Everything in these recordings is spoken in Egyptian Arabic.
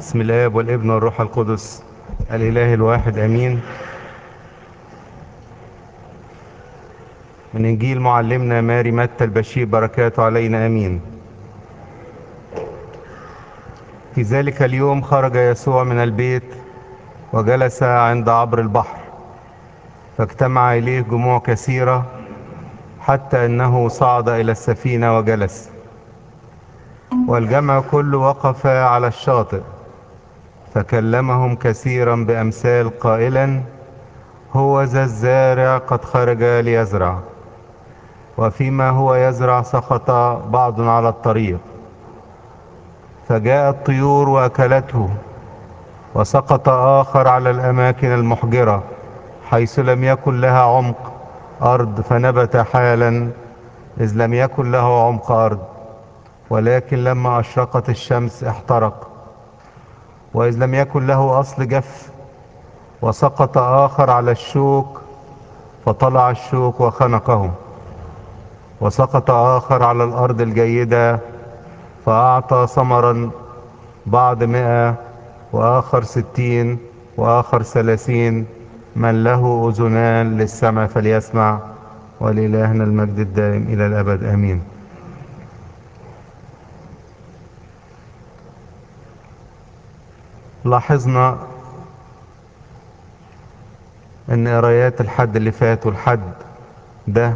بسم الآب والابن والروح القدس الإله الواحد أمين من إنجيل معلمنا ماري متى البشير بركاته علينا أمين في ذلك اليوم خرج يسوع من البيت وجلس عند عبر البحر فاجتمع إليه جموع كثيرة حتى أنه صعد إلى السفينة وجلس والجمع كله وقف على الشاطئ فكلمهم كثيرا بأمثال قائلا هو ذا الزارع قد خرج ليزرع وفيما هو يزرع سقط بعض على الطريق فجاء الطيور وأكلته وسقط آخر على الأماكن المحجرة حيث لم يكن لها عمق أرض فنبت حالا إذ لم يكن له عمق أرض ولكن لما أشرقت الشمس احترق وإذ لم يكن له أصل جف وسقط آخر على الشوك فطلع الشوك وخنقه وسقط آخر على الأرض الجيدة فأعطى ثمرا بعض مئة وآخر ستين وآخر ثلاثين من له أذنان للسمع فليسمع ولإلهنا المجد الدائم إلى الأبد آمين لاحظنا ان قرايات الحد اللي فات والحد ده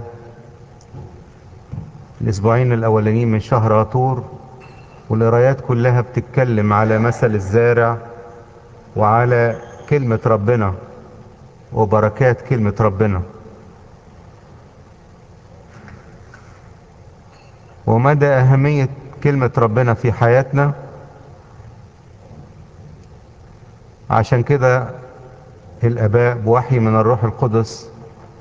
الاسبوعين الاولانيين من شهر عطور والقرايات كلها بتتكلم على مثل الزارع وعلى كلمة ربنا وبركات كلمة ربنا ومدى أهمية كلمة ربنا في حياتنا عشان كده الآباء بوحي من الروح القدس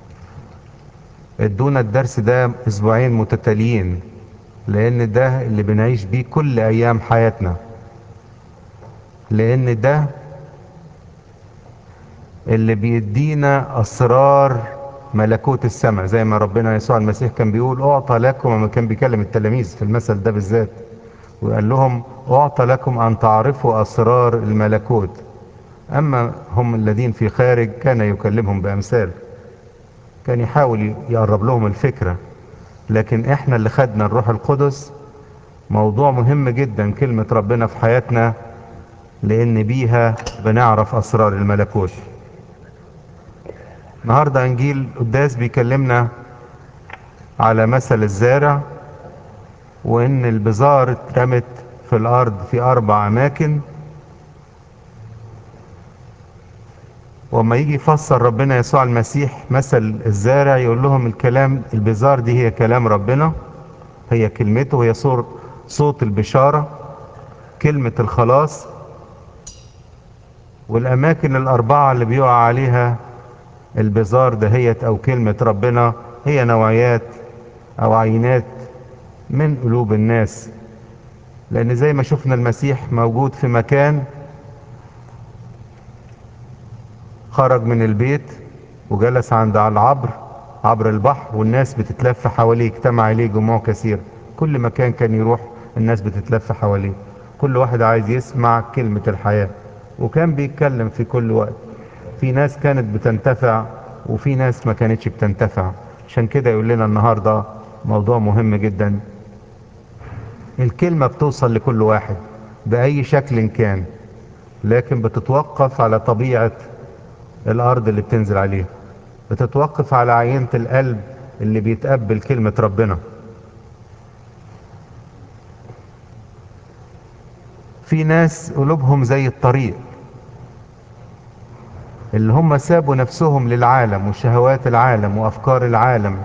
ادونا الدرس ده اسبوعين متتاليين لان ده اللي بنعيش بيه كل ايام حياتنا لان ده اللي بيدينا اسرار ملكوت السماء زي ما ربنا يسوع المسيح كان بيقول اعطى لكم لما كان بيكلم التلاميذ في المثل ده بالذات وقال لهم اعطى لكم ان تعرفوا اسرار الملكوت اما هم الذين في خارج كان يكلمهم بامثال كان يحاول يقرب لهم الفكرة لكن احنا اللي خدنا الروح القدس موضوع مهم جدا كلمة ربنا في حياتنا لان بيها بنعرف اسرار الملكوت النهاردة انجيل قداس بيكلمنا على مثل الزارع وان البزار اترمت في الارض في اربع اماكن وما يجي يفسر ربنا يسوع المسيح مثل الزارع يقول لهم الكلام البزار دي هي كلام ربنا هي كلمته هي صوت البشارة كلمة الخلاص والأماكن الأربعة اللي بيقع عليها البزار دهيت أو كلمة ربنا هي نوعيات أو عينات من قلوب الناس لأن زي ما شفنا المسيح موجود في مكان خرج من البيت وجلس عند على العبر عبر البحر والناس بتتلف حواليه اجتمع اليه جموع كثير كل مكان كان يروح الناس بتتلف حواليه كل واحد عايز يسمع كلمة الحياة وكان بيتكلم في كل وقت في ناس كانت بتنتفع وفي ناس ما كانتش بتنتفع عشان كده يقول لنا النهاردة موضوع مهم جدا الكلمة بتوصل لكل واحد بأي شكل كان لكن بتتوقف على طبيعة الارض اللي بتنزل عليها بتتوقف على عينة القلب اللي بيتقبل كلمة ربنا في ناس قلوبهم زي الطريق اللي هم سابوا نفسهم للعالم وشهوات العالم وافكار العالم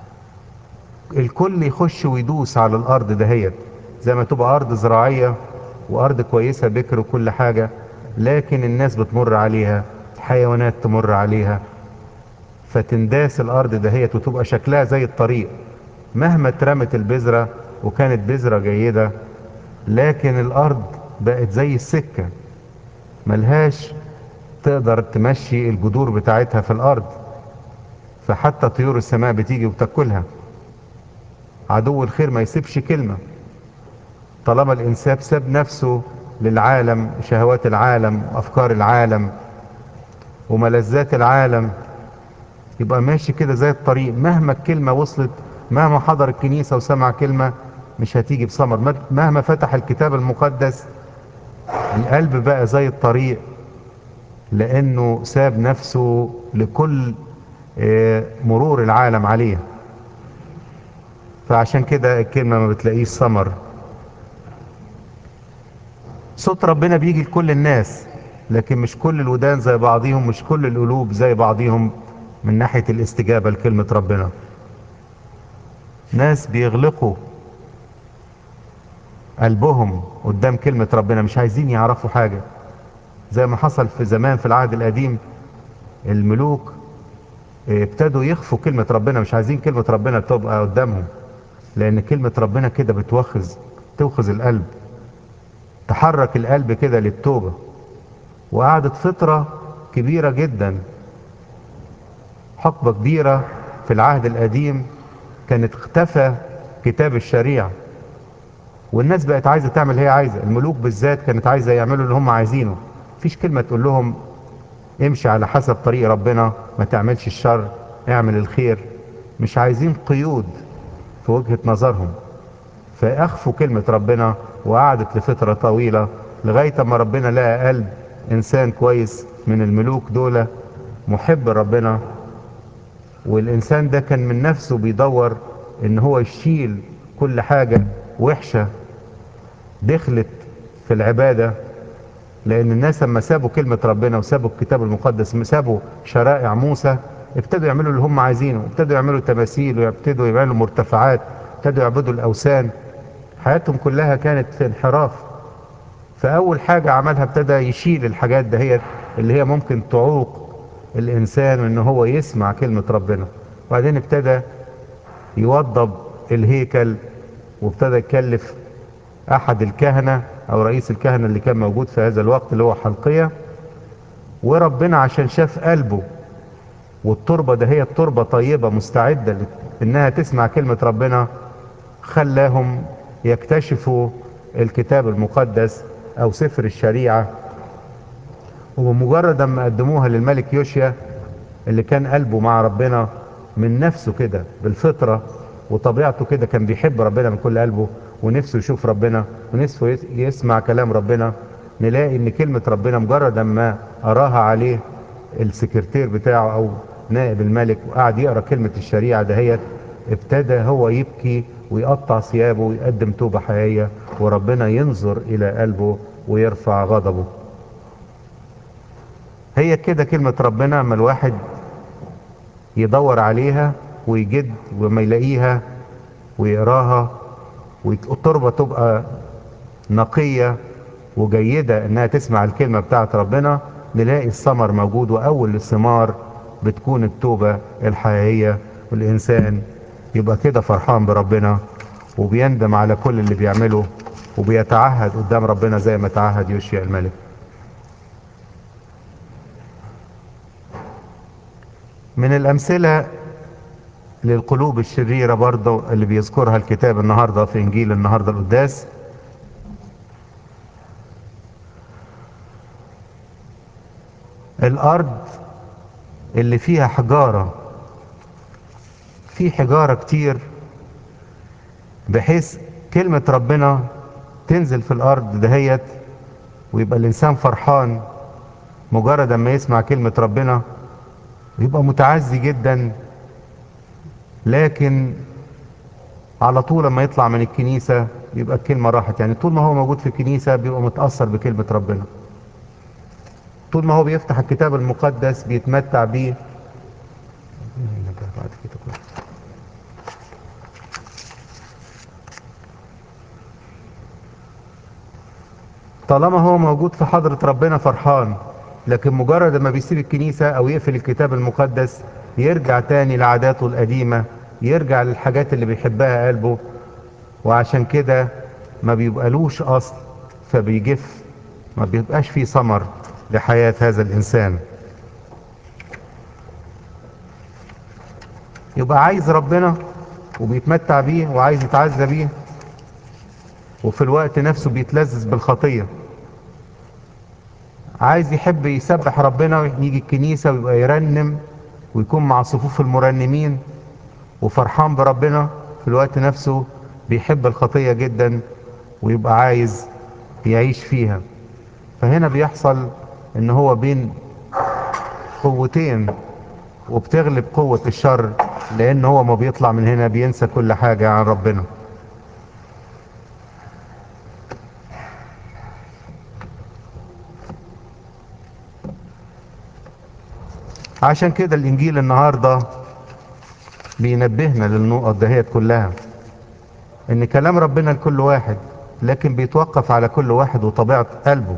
الكل يخش ويدوس على الارض دهيت زي ما تبقى ارض زراعية وارض كويسة بكر وكل حاجة لكن الناس بتمر عليها حيوانات تمر عليها فتنداس الارض دهيت وتبقى شكلها زي الطريق مهما اترمت البذرة وكانت بذرة جيدة لكن الارض بقت زي السكة ملهاش تقدر تمشي الجذور بتاعتها في الارض فحتى طيور السماء بتيجي وتاكلها عدو الخير ما يسيبش كلمة طالما الانسان ساب نفسه للعالم شهوات العالم وافكار العالم وملذات العالم يبقى ماشي كده زي الطريق مهما الكلمة وصلت مهما حضر الكنيسة وسمع كلمة مش هتيجي بثمر مهما فتح الكتاب المقدس القلب بقى زي الطريق لانه ساب نفسه لكل مرور العالم عليه فعشان كده الكلمة ما بتلاقيش ثمر صوت ربنا بيجي لكل الناس لكن مش كل الودان زي بعضيهم مش كل القلوب زي بعضيهم من ناحية الاستجابة لكلمة ربنا ناس بيغلقوا قلبهم قدام كلمة ربنا مش عايزين يعرفوا حاجة زي ما حصل في زمان في العهد القديم الملوك ابتدوا يخفوا كلمة ربنا مش عايزين كلمة ربنا تبقى قدامهم لأن كلمة ربنا كده بتوخز توخز القلب تحرك القلب كده للتوبة وقعدت فترة كبيرة جدا حقبة كبيرة في العهد القديم كانت اختفى كتاب الشريعة والناس بقت عايزة تعمل هي عايزة الملوك بالذات كانت عايزة يعملوا اللي هم عايزينه مفيش كلمة تقول لهم امشي على حسب طريق ربنا ما تعملش الشر اعمل الخير مش عايزين قيود في وجهة نظرهم فاخفوا كلمة ربنا وقعدت لفترة طويلة لغاية ما ربنا لقى قلب انسان كويس من الملوك دول محب ربنا والانسان ده كان من نفسه بيدور ان هو يشيل كل حاجة وحشة دخلت في العبادة لان الناس لما سابوا كلمة ربنا وسابوا الكتاب المقدس سابوا شرائع موسى ابتدوا يعملوا اللي هم عايزينه ابتدوا يعملوا تماثيل وابتدوا يعملوا مرتفعات ابتدوا يعبدوا الاوثان حياتهم كلها كانت في انحراف فاول حاجة عملها ابتدى يشيل الحاجات دهيت اللي هي ممكن تعوق الانسان ان هو يسمع كلمة ربنا وبعدين ابتدى يوضب الهيكل وابتدى يكلف احد الكهنة او رئيس الكهنة اللي كان موجود في هذا الوقت اللي هو حلقية وربنا عشان شاف قلبه والتربة ده هي التربة طيبة مستعدة انها تسمع كلمة ربنا خلاهم يكتشفوا الكتاب المقدس او سفر الشريعة وبمجرد ما قدموها للملك يوشيا اللي كان قلبه مع ربنا من نفسه كده بالفطرة وطبيعته كده كان بيحب ربنا من كل قلبه ونفسه يشوف ربنا ونفسه يسمع كلام ربنا نلاقي ان كلمة ربنا مجرد ما اراها عليه السكرتير بتاعه او نائب الملك وقعد يقرا كلمة الشريعة دهيت ابتدى هو يبكي ويقطع ثيابه ويقدم توبة حقيقية وربنا ينظر الى قلبه ويرفع غضبه هي كده كلمة ربنا اما الواحد يدور عليها ويجد وما يلاقيها ويقراها والتربة تبقى نقية وجيدة انها تسمع الكلمة بتاعت ربنا نلاقي الثمر موجود واول الثمار بتكون التوبة الحقيقية والانسان يبقى كده فرحان بربنا وبيندم على كل اللي بيعمله وبيتعهد قدام ربنا زي ما تعهد يوشيا الملك من الامثلة للقلوب الشريرة برضه اللي بيذكرها الكتاب النهاردة في انجيل النهاردة القداس الارض اللي فيها حجارة في حجارة كتير بحيث كلمة ربنا تنزل في الارض دهيت ويبقى الانسان فرحان مجرد ما يسمع كلمة ربنا يبقى متعزي جدا لكن على طول لما يطلع من الكنيسة يبقى الكلمة راحت يعني طول ما هو موجود في الكنيسة بيبقى متأثر بكلمة ربنا طول ما هو بيفتح الكتاب المقدس بيتمتع بيه طالما هو موجود في حضرة ربنا فرحان لكن مجرد ما بيسيب الكنيسة او يقفل الكتاب المقدس يرجع تاني لعاداته القديمة يرجع للحاجات اللي بيحبها قلبه وعشان كده ما بيبقالوش اصل فبيجف ما بيبقاش فيه ثمر لحياة هذا الانسان يبقى عايز ربنا وبيتمتع بيه وعايز يتعزى بيه وفي الوقت نفسه بيتلذذ بالخطية عايز يحب يسبح ربنا يجي الكنيسة ويبقى يرنم ويكون مع صفوف المرنمين وفرحان بربنا في الوقت نفسه بيحب الخطية جدا ويبقى عايز يعيش فيها فهنا بيحصل ان هو بين قوتين وبتغلب قوة الشر لان هو ما بيطلع من هنا بينسى كل حاجة عن ربنا عشان كده الانجيل النهاردة بينبهنا للنقط دهيت كلها ان كلام ربنا لكل واحد لكن بيتوقف على كل واحد وطبيعة قلبه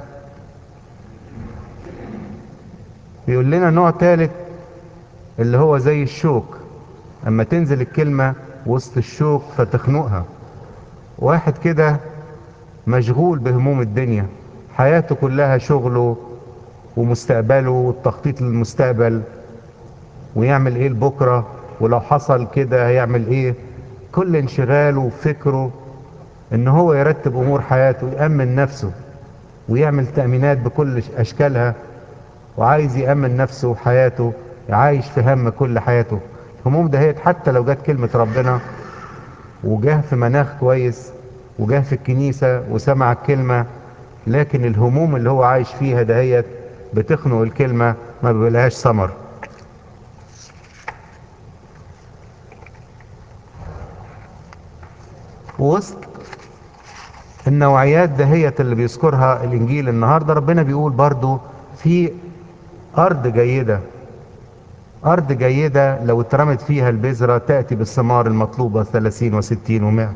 بيقول لنا نوع ثالث اللي هو زي الشوك اما تنزل الكلمة وسط الشوك فتخنقها واحد كده مشغول بهموم الدنيا حياته كلها شغله ومستقبله والتخطيط للمستقبل ويعمل ايه لبكرة ولو حصل كده هيعمل ايه كل انشغاله وفكره ان هو يرتب امور حياته يأمن نفسه ويعمل تأمينات بكل اشكالها وعايز يأمن نفسه وحياته عايش في هم كل حياته هموم دهيت حتى لو جت كلمة ربنا وجاه في مناخ كويس وجاه في الكنيسة وسمع الكلمة لكن الهموم اللي هو عايش فيها دهيت بتخنق الكلمة ما بيلاقيهاش ثمر وسط النوعيات دهيت اللي بيذكرها الانجيل النهارده ربنا بيقول برضو في ارض جيده ارض جيده لو اترمت فيها البذره تاتي بالثمار المطلوبه 30 و60 و100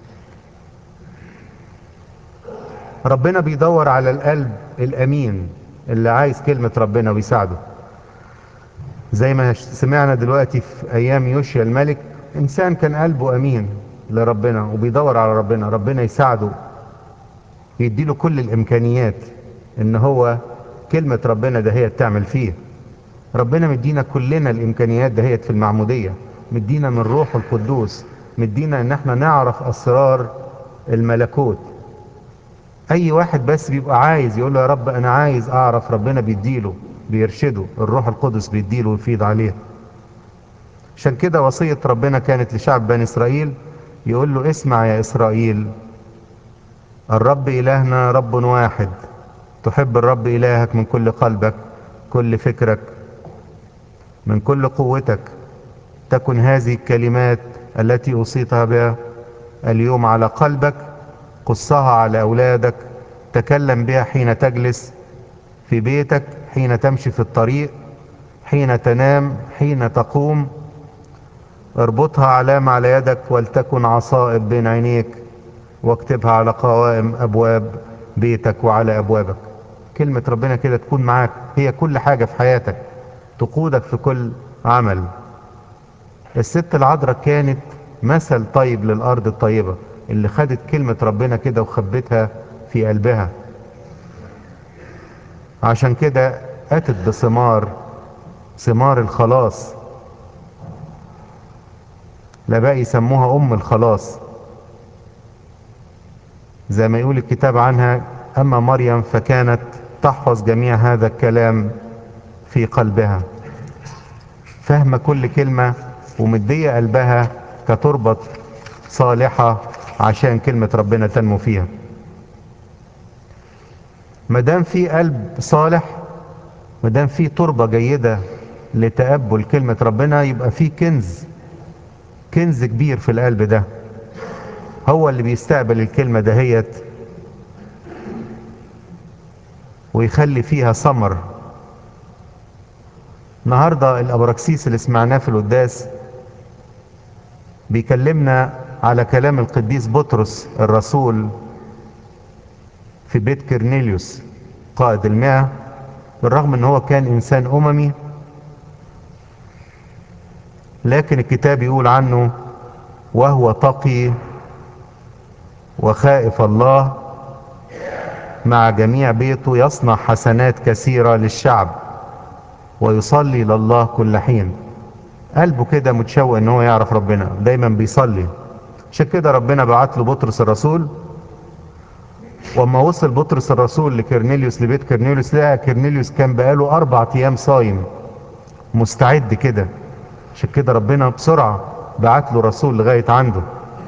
ربنا بيدور على القلب الامين اللي عايز كلمه ربنا ويساعده زي ما سمعنا دلوقتي في ايام يوشيا الملك انسان كان قلبه امين لربنا وبيدور على ربنا ربنا يساعده يديله كل الامكانيات ان هو كلمة ربنا دهيت تعمل فيه ربنا مدينا كلنا الامكانيات دهيت في المعمودية مدينا من روح القدوس مدينا ان احنا نعرف اسرار الملكوت اي واحد بس بيبقى عايز يقول له يا رب انا عايز اعرف ربنا بيديله بيرشده الروح القدس بيديله ويفيض عليه عشان كده وصية ربنا كانت لشعب بني اسرائيل يقول له اسمع يا اسرائيل الرب الهنا رب واحد تحب الرب الهك من كل قلبك كل فكرك من كل قوتك تكن هذه الكلمات التي اوصيتها بها اليوم على قلبك قصها على اولادك تكلم بها حين تجلس في بيتك حين تمشي في الطريق حين تنام حين تقوم اربطها علامة على يدك ولتكن عصائب بين عينيك واكتبها على قوائم ابواب بيتك وعلى ابوابك كلمة ربنا كده تكون معاك هي كل حاجة في حياتك تقودك في كل عمل الست العذراء كانت مثل طيب للارض الطيبة اللي خدت كلمة ربنا كده وخبتها في قلبها عشان كده اتت بثمار ثمار الخلاص لا بقى يسموها ام الخلاص زي ما يقول الكتاب عنها اما مريم فكانت تحفظ جميع هذا الكلام في قلبها فاهمة كل كلمة ومدية قلبها كتربة صالحة عشان كلمة ربنا تنمو فيها مدام في قلب صالح مدام في تربة جيدة لتقبل كلمة ربنا يبقى في كنز كنز كبير في القلب ده هو اللي بيستقبل الكلمة دهيت ويخلي فيها ثمر النهاردة الأبراكسيس اللي سمعناه في القداس بيكلمنا على كلام القديس بطرس الرسول في بيت كرنيليوس قائد المئة بالرغم ان هو كان انسان اممي لكن الكتاب يقول عنه وهو تقي وخائف الله مع جميع بيته يصنع حسنات كثيرة للشعب ويصلي لله كل حين قلبه كده متشوق ان هو يعرف ربنا دايما بيصلي عشان كده ربنا بعت له بطرس الرسول واما وصل بطرس الرسول لكرنيليوس لبيت كرنيليوس لقى كرنيليوس كان بقاله اربع ايام صايم مستعد كده عشان كده ربنا بسرعة بعت له رسول لغاية عنده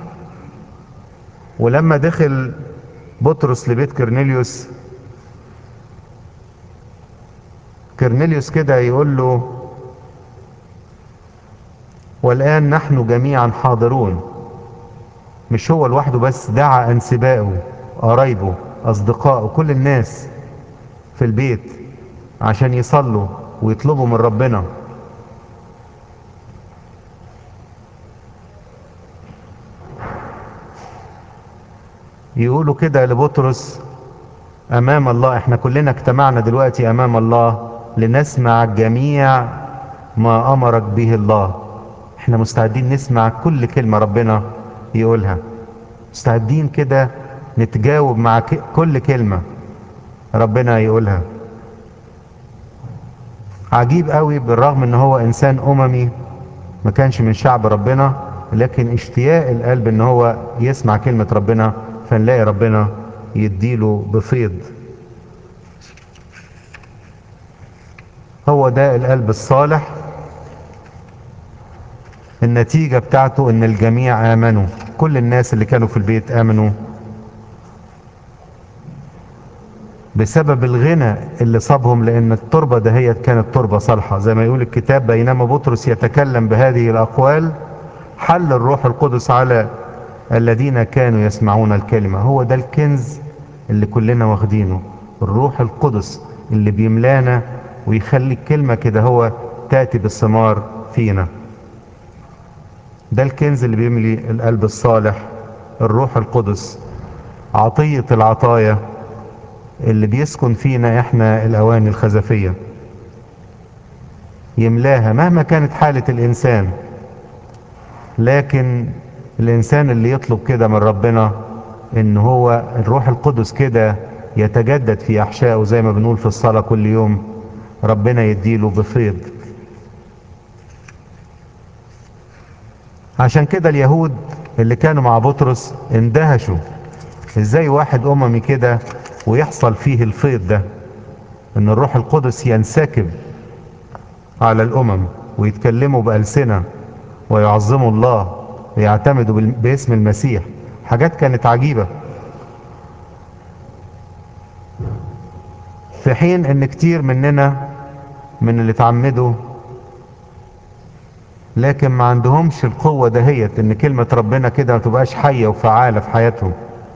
ولما دخل بطرس لبيت كرنيليوس كرنيليوس كده يقول له والآن نحن جميعا حاضرون مش هو لوحده بس دعا أنسبائه قرايبه أصدقائه كل الناس في البيت عشان يصلوا ويطلبوا من ربنا يقولوا كده لبطرس امام الله احنا كلنا اجتمعنا دلوقتي امام الله لنسمع جميع ما امرك به الله احنا مستعدين نسمع كل كلمة ربنا يقولها مستعدين كده نتجاوب مع ك- كل كلمة ربنا يقولها عجيب قوي بالرغم ان هو انسان اممي ما كانش من شعب ربنا لكن اشتياق القلب ان هو يسمع كلمة ربنا فنلاقي ربنا يديله بفيض هو ده القلب الصالح النتيجة بتاعته ان الجميع امنوا كل الناس اللي كانوا في البيت امنوا بسبب الغنى اللي صابهم لان التربة دهيت كانت تربة صالحة زي ما يقول الكتاب بينما بطرس يتكلم بهذه الاقوال حل الروح القدس على الذين كانوا يسمعون الكلمة هو ده الكنز اللي كلنا واخدينه الروح القدس اللي بيملانا ويخلي الكلمة كده هو تأتي بالثمار فينا ده الكنز اللي بيملي القلب الصالح الروح القدس عطية العطايا اللي بيسكن فينا احنا الاواني الخزفية يملاها مهما كانت حالة الانسان لكن الانسان اللي يطلب كده من ربنا ان هو الروح القدس كده يتجدد في احشائه زي ما بنقول في الصلاة كل يوم ربنا يديله بفيض عشان كده اليهود اللي كانوا مع بطرس اندهشوا ازاي واحد اممي كده ويحصل فيه الفيض ده ان الروح القدس ينسكب على الامم ويتكلموا بألسنة ويعظموا الله ويعتمدوا بال- باسم المسيح حاجات كانت عجيبة في حين ان كتير مننا من اللي اتعمدوا لكن ما عندهمش القوة دهيت ان كلمة ربنا كده ما تبقاش حية وفعالة في حياتهم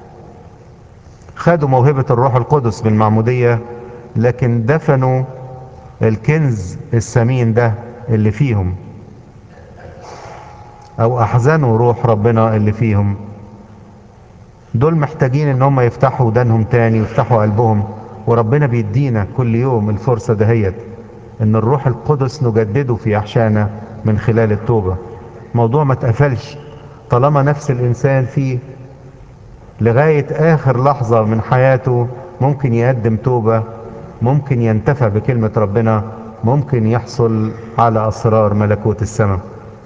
خدوا موهبة الروح القدس بالمعمودية لكن دفنوا الكنز الثمين ده اللي فيهم او احزنوا روح ربنا اللي فيهم دول محتاجين ان هم يفتحوا ودانهم تاني ويفتحوا قلبهم وربنا بيدينا كل يوم الفرصة دهيت ان الروح القدس نجدده في احشانا من خلال التوبة موضوع ما اتقفلش طالما نفس الانسان فيه لغاية اخر لحظة من حياته ممكن يقدم توبة ممكن ينتفع بكلمة ربنا ممكن يحصل على اسرار ملكوت السماء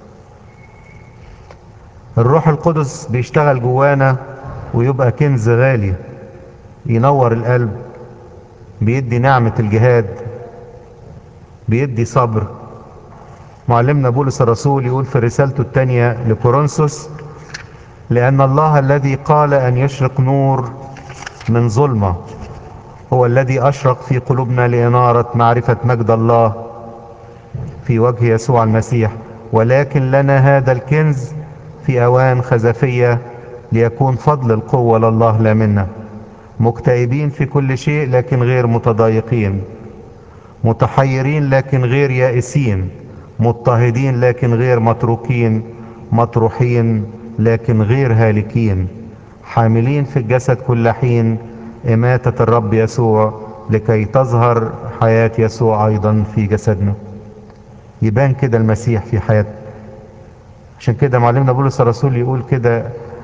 الروح القدس بيشتغل جوانا ويبقى كنز غالي ينور القلب بيدي نعمة الجهاد بيدي صبر معلمنا بولس الرسول يقول في رسالته الثانية لكورنثوس لأن الله الذي قال أن يشرق نور من ظلمة هو الذي أشرق في قلوبنا لإنارة معرفة مجد الله في وجه يسوع المسيح ولكن لنا هذا الكنز في أوان خزفية ليكون فضل القوة لله لا منا مكتئبين في كل شيء لكن غير متضايقين متحيرين لكن غير يائسين مضطهدين لكن غير متروكين مطروحين لكن غير هالكين حاملين في الجسد كل حين إماتة الرب يسوع لكي تظهر حياة يسوع أيضا في جسدنا يبان كده المسيح في حياتنا عشان كده معلمنا بولس الرسول يقول كده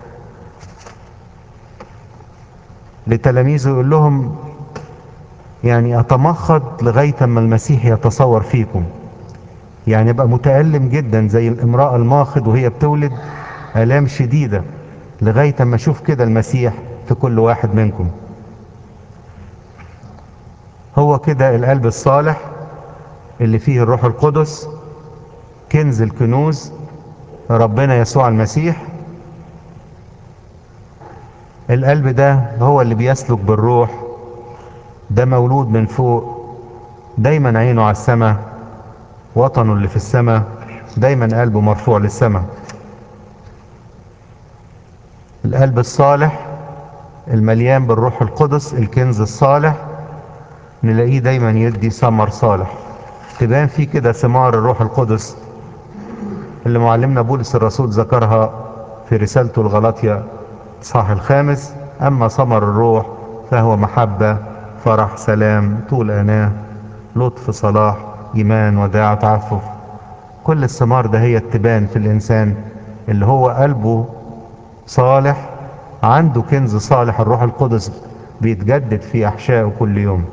لتلاميذه يقول لهم يعني اتمخض لغاية اما المسيح يتصور فيكم يعني ابقى متألم جدا زي الامرأة الماخض وهي بتولد آلام شديدة لغاية اما اشوف كده المسيح في كل واحد منكم هو كده القلب الصالح اللي فيه الروح القدس كنز الكنوز ربنا يسوع المسيح القلب ده هو اللي بيسلك بالروح ده مولود من فوق دايما عينه على السماء وطنه اللي في السماء دايما قلبه مرفوع للسماء القلب الصالح المليان بالروح القدس الكنز الصالح نلاقيه دايما يدي ثمر صالح تبان فيه كده ثمار الروح القدس اللي معلمنا بولس الرسول ذكرها في رسالته الغلاطية صح الخامس أما ثمر الروح فهو محبة فرح سلام طول أناه لطف صلاح إيمان وداع تعفف كل الثمار ده هي تبان في الإنسان اللي هو قلبه صالح عنده كنز صالح الروح القدس بيتجدد في أحشائه كل يوم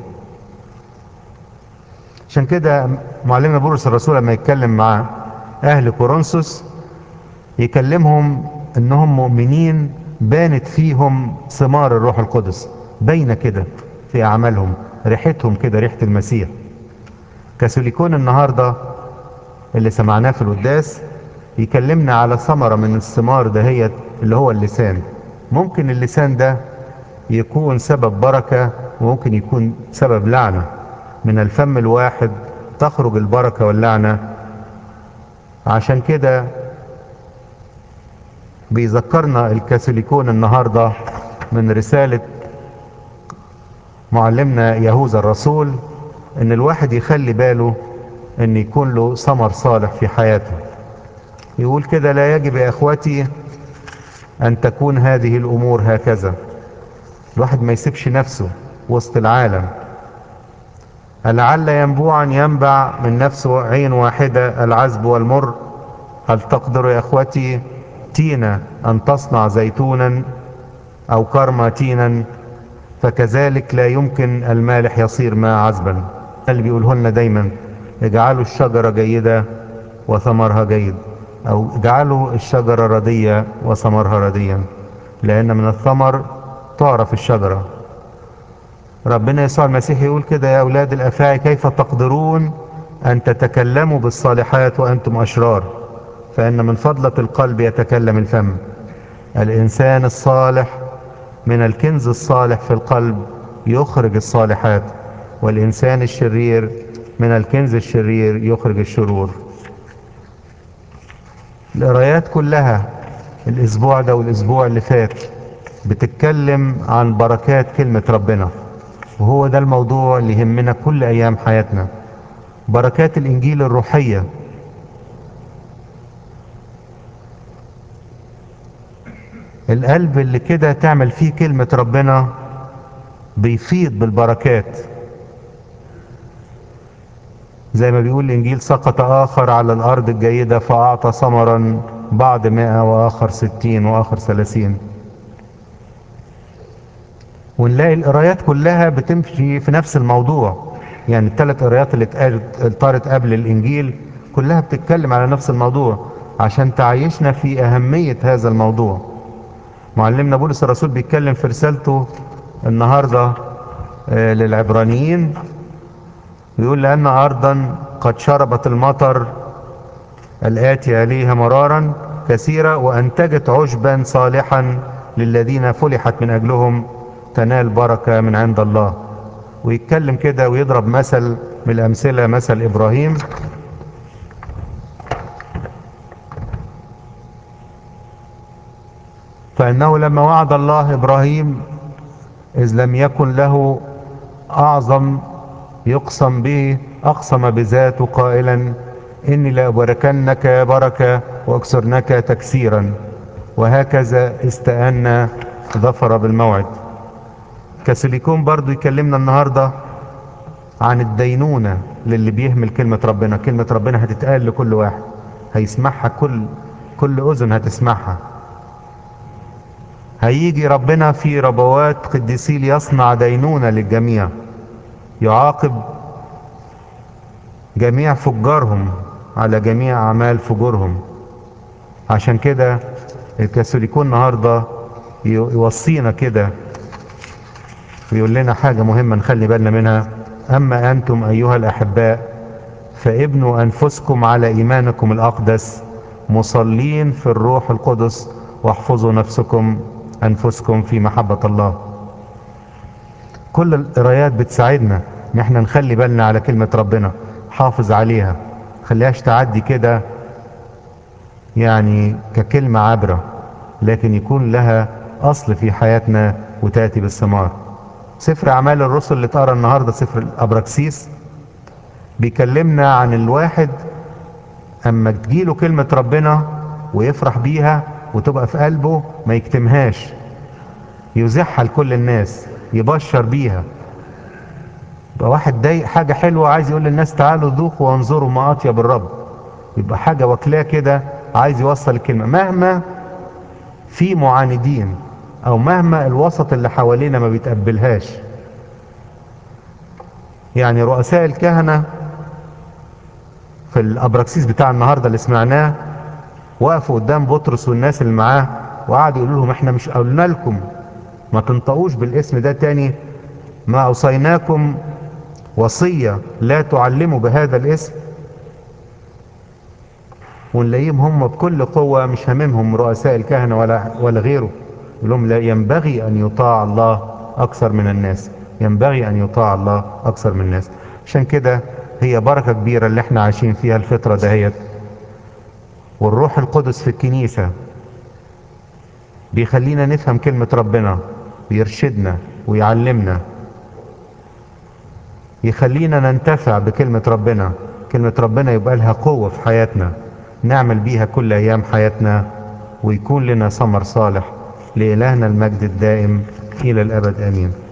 عشان كده معلمنا بولس الرسول لما يتكلم مع أهل كورنثوس يكلمهم انهم مؤمنين بانت فيهم ثمار الروح القدس باينه كده في اعمالهم ريحتهم كده ريحه المسيح كاثوليكون النهارده اللي سمعناه في القداس يكلمنا على ثمره من الثمار دهيت اللي هو اللسان ممكن اللسان ده يكون سبب بركه وممكن يكون سبب لعنه من الفم الواحد تخرج البركه واللعنه عشان كده بيذكرنا الكاثوليكون النهاردة من رسالة معلمنا يهوذا الرسول ان الواحد يخلي باله ان يكون له ثمر صالح في حياته يقول كده لا يجب يا اخوتي ان تكون هذه الامور هكذا الواحد ما يسيبش نفسه وسط العالم لعل ينبوعا ينبع من نفسه عين واحدة العذب والمر هل تقدر يا اخوتي تينا أن تصنع زيتونا أو كرمة تينا فكذلك لا يمكن المالح يصير ماء عذبا اللي بيقوله لنا دايما اجعلوا الشجرة جيدة وثمرها جيد أو اجعلوا الشجرة ردية وثمرها رديا لأن من الثمر تعرف الشجرة ربنا يسوع المسيح يقول كده يا أولاد الأفاعي كيف تقدرون أن تتكلموا بالصالحات وأنتم أشرار فإن من فضلة القلب يتكلم الفم الإنسان الصالح من الكنز الصالح في القلب يخرج الصالحات والإنسان الشرير من الكنز الشرير يخرج الشرور القرايات كلها الأسبوع ده والأسبوع اللي فات بتتكلم عن بركات كلمة ربنا وهو ده الموضوع اللي يهمنا كل أيام حياتنا بركات الإنجيل الروحية القلب اللي كده تعمل فيه كلمة ربنا بيفيض بالبركات زي ما بيقول الإنجيل سقط آخر على الأرض الجيدة فأعطى ثمرا بعض مئة وآخر ستين وآخر ثلاثين ونلاقي القرايات كلها بتمشي في نفس الموضوع يعني الثلاث قرايات اللي طارت قبل الإنجيل كلها بتتكلم على نفس الموضوع عشان تعيشنا في أهمية هذا الموضوع معلمنا بولس الرسول بيتكلم في رسالته النهاردة آه للعبرانيين يقول لأن أرضا قد شربت المطر الآتي عليها مرارا كثيرة وأنتجت عشبا صالحا للذين فلحت من أجلهم تنال بركة من عند الله ويتكلم كده ويضرب مثل من الأمثلة مثل إبراهيم فإنه لما وعد الله إبراهيم إذ لم يكن له أعظم يقسم به أقسم بذاته قائلا إني لأبركنك بركة وأكسرنك تكسيرا وهكذا استأن ظفر بالموعد كسليكون برضو يكلمنا النهاردة عن الدينونة للي بيهمل كلمة ربنا كلمة ربنا هتتقال لكل واحد هيسمعها كل كل أذن هتسمعها هيجي ربنا في ربوات قديسي ليصنع دينونة للجميع يعاقب جميع فجارهم على جميع أعمال فجورهم عشان كده الكاثوليكون النهاردة يوصينا كده ويقول لنا حاجة مهمة نخلي بالنا منها أما أنتم أيها الأحباء فابنوا أنفسكم على إيمانكم الأقدس مصلين في الروح القدس واحفظوا نفسكم أنفسكم في محبة الله كل القرايات بتساعدنا ان احنا نخلي بالنا على كلمة ربنا حافظ عليها خليهاش تعدي كده يعني ككلمة عبرة لكن يكون لها أصل في حياتنا وتأتي بالثمار سفر أعمال الرسل اللي اتقرا النهاردة سفر الأبراكسيس بيكلمنا عن الواحد أما تجيله كلمة ربنا ويفرح بيها وتبقى في قلبه ما يكتمهاش يوزعها لكل الناس يبشر بيها يبقى واحد ضايق حاجة حلوة عايز يقول للناس تعالوا ذوقوا وانظروا ما أطيب الرب يبقى حاجة واكلاه كده عايز يوصل الكلمة مهما في معاندين او مهما الوسط اللي حوالينا ما بيتقبلهاش يعني رؤساء الكهنة في الابراكسيس بتاع النهاردة اللي سمعناه وقفوا قدام بطرس والناس اللي معاه وقعدوا يقولوا لهم احنا مش قلنا لكم ما تنطقوش بالاسم ده تاني ما اوصيناكم وصية لا تعلموا بهذا الاسم ونلاقيهم هم بكل قوة مش هاممهم رؤساء الكهنة ولا ولا غيره يقول لهم لا ينبغي أن يطاع الله أكثر من الناس ينبغي أن يطاع الله أكثر من الناس عشان كده هي بركة كبيرة اللي احنا عايشين فيها الفترة دهيت والروح القدس في الكنيسة بيخلينا نفهم كلمة ربنا ويرشدنا ويعلمنا يخلينا ننتفع بكلمة ربنا كلمة ربنا يبقى لها قوة في حياتنا نعمل بيها كل أيام حياتنا ويكون لنا ثمر صالح لإلهنا المجد الدائم إلى الأبد آمين